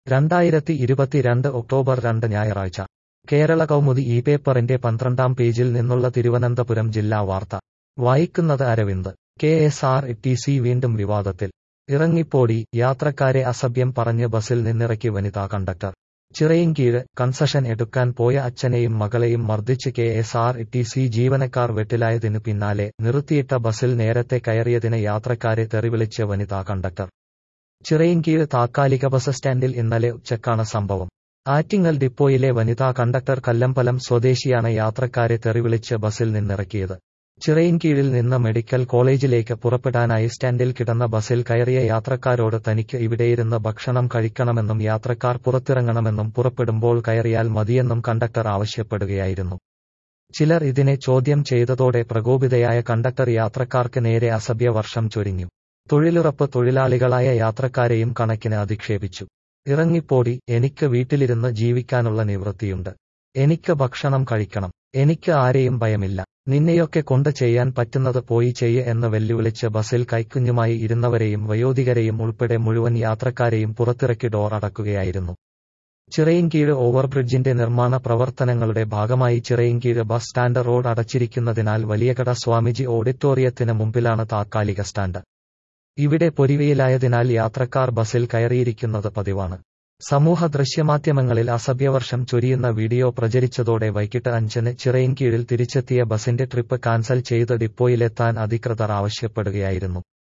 രണ്ടായിരത്തി ഇരുപത്തിരണ്ട് ഒക്ടോബർ രണ്ട് ഞായറാഴ്ച കേരള കൗമുദി ഈ പേപ്പറിന്റെ പന്ത്രണ്ടാം പേജിൽ നിന്നുള്ള തിരുവനന്തപുരം ജില്ലാ വാർത്ത വായിക്കുന്നത് Aravind K S R T C വീണ്ടും വിവാദത്തിൽ ഇറങ്ങിപ്പോടി യാത്രക്കാരെ അസഭ്യം പറഞ്ഞ് ബസിൽ നിന്നിറക്കി വനിതാ കണ്ടക്ടർ ചിറയിൻകീഴ് കൺസഷൻ എടുക്കാൻ പോയ അച്ഛനെയും മകളെയും മർദ്ദിച്ച് K S R T C ജീവനക്കാർ വെട്ടിലായതിനു പിന്നാലെ നിർത്തിയിട്ട ബസിൽ നേരത്തെ കയറിയതിന് യാത്രക്കാരെ തെറിവിളിച്ച് വനിതാ കണ്ടക്ടർ ചിറയിൻകീഴ് താത്കാലിക ബസ് സ്റ്റാൻഡിൽ ഇന്നലെ ഉച്ചക്കാണ് സംഭവം ആറ്റിങ്ങൽ ഡിപ്പോയിലെ വനിതാ കണ്ടക്ടർ കല്ലമ്പലം സ്വദേശിയാണ് യാത്രക്കാരെ തെറിവിളിച്ച് ബസിൽ നിന്നിറക്കിയത് ചിറയിൻകീഴിൽ നിന്ന് മെഡിക്കൽ കോളേജിലേക്ക് പുറപ്പെടാനായി സ്റ്റാൻഡിൽ കിടന്ന ബസിൽ കയറിയ യാത്രക്കാരോട് തനിക്ക് ഇവിടെയിരുന്ന് ഭക്ഷണം കഴിക്കണമെന്നും യാത്രക്കാർ പുറത്തിറങ്ങണമെന്നും പുറപ്പെടുമ്പോൾ കയറിയാൽ മതിയെന്നും കണ്ടക്ടർ ആവശ്യപ്പെടുകയായിരുന്നു ചിലർ ഇതിനെ ചോദ്യം ചെയ്തതോടെ പ്രകോപിതയായ കണ്ടക്ടർ യാത്രക്കാർക്ക് നേരെ അസഭ്യവർഷം ചൊരിഞ്ഞു തൊഴിലുറപ്പ് തൊഴിലാളികളായ യാത്രക്കാരെയും കണക്കിന് അധിക്ഷേപിച്ചു ഇറങ്ങിപ്പോടി എനിക്ക് വീട്ടിലിരുന്ന് ജീവിക്കാനുള്ള നിവൃത്തിയുണ്ട് എനിക്ക് ഭക്ഷണം കഴിക്കണം എനിക്ക് ആരെയും ഭയമില്ല നിന്നെയൊക്കെ കൊണ്ട് ചെയ്യാൻ പറ്റുന്നത് പോയി ചെയ്യ് എന്ന് വെല്ലുവിളിച്ച് ബസിൽ കൈക്കുഞ്ഞുമായി ഇരുന്നവരെയും വയോധികരെയും ഉൾപ്പെടെ മുഴുവൻ യാത്രക്കാരെയും പുറത്തിറക്കി ഡോർ അടക്കുകയായിരുന്നു ചിറയിൻകീഴ് ഓവർബ്രിഡ്ജിന്റെ നിർമ്മാണ പ്രവർത്തനങ്ങളുടെ ഭാഗമായി ചിറയിൻകീഴ് ബസ് സ്റ്റാൻഡ് റോഡ് അടച്ചിരിക്കുന്നതിനാൽ വലിയകട സ്വാമിജി ഓഡിറ്റോറിയത്തിന് മുമ്പിലാണ് താത്കാലിക സ്റ്റാൻഡ് ഇവിടെ പൊരിവെയിലായതിനാൽ യാത്രക്കാർ ബസിൽ കയറിയിരിക്കുന്നത് പതിവാണ് സമൂഹ ദൃശ്യമാധ്യമങ്ങളിൽ അസഭ്യവർഷം ചൊരിയുന്ന വീഡിയോ പ്രചരിച്ചതോടെ വൈകിട്ട് അഞ്ചിന് ചിറയിൻകീഴിൽ തിരിച്ചെത്തിയ ബസിന്റെ ട്രിപ്പ് കാൻസൽ ചെയ്ത് ഡിപ്പോയിലെത്താൻ അധികൃതർ ആവശ്യപ്പെടുകയായിരുന്നു